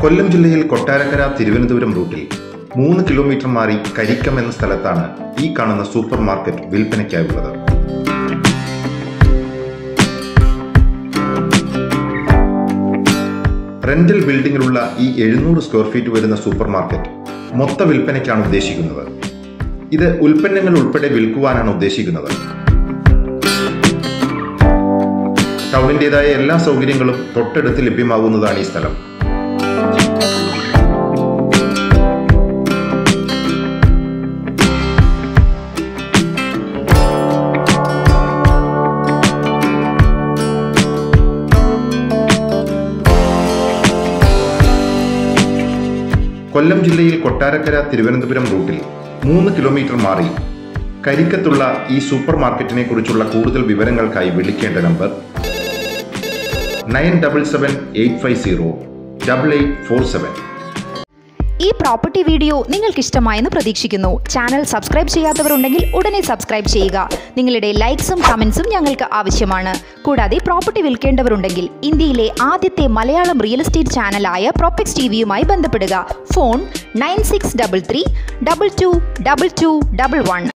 കൊല്ലം ജില്ലയിൽ കൊട്ടാരക്കര തിരുവനന്തപുരം റൂട്ടിൽ മൂന്ന് കിലോമീറ്റർ മാറി കരിക്കം എന്ന സ്ഥലത്താണ് ഈ കാണുന്ന സൂപ്പർ മാർക്കറ്റ് വിൽപ്പനയ്ക്കായുള്ളത് റെന്റൽ ബിൽഡിംഗിലുള്ള ഈ എഴുന്നൂറ് സ്ക്വയർ ഫീറ്റ് വരുന്ന സൂപ്പർ മാർക്കറ്റ് മൊത്ത വിൽപ്പനയ്ക്കാണ് ഉദ്ദേശിക്കുന്നത് ഇത് ഉൽപ്പന്നങ്ങൾ ഉൾപ്പെടെ വിൽക്കുവാനാണ് ഉദ്ദേശിക്കുന്നത് ടൗണിൻ്റെതായ എല്ലാ സൗകര്യങ്ങളും തൊട്ടടുത്ത് ലഭ്യമാകുന്നതാണ് ഈ സ്ഥലം കൊല്ലം ജില്ലയിൽ കൊട്ടാരക്കര തിരുവനന്തപുരം റൂട്ടിൽ മൂന്ന് കിലോമീറ്റർ മാറി കരിക്കത്തുള്ള ഈ സൂപ്പർ മാർക്കറ്റിനെ കുറിച്ചുള്ള കൂടുതൽ വിവരങ്ങൾക്കായി വിളിക്കേണ്ട number nine double seven eight five zero double eight four seven ഈ പ്രോപ്പർട്ടി വീഡിയോ നിങ്ങൾക്ക് ഇഷ്ടമായെന്ന് പ്രതീക്ഷിക്കുന്നു ചാനൽ സബ്സ്ക്രൈബ് ചെയ്യാത്തവരുണ്ടെങ്കിൽ ഉടനെ സബ്സ്ക്രൈബ് ചെയ്യുക നിങ്ങളുടെ ലൈക്സും കമൻസും ഞങ്ങൾക്ക് ആവശ്യമാണ് കൂടാതെ പ്രോപ്പർട്ടി വിൽക്കേണ്ടവരുണ്ടെങ്കിൽ ഇന്ത്യയിലെ ആദ്യത്തെ മലയാളം റിയൽ എസ്റ്റേറ്റ് ചാനലായ പ്രോപ്പക്സ് ടി വിയുമായി ബന്ധപ്പെടുക phone nine six double three double two double two double one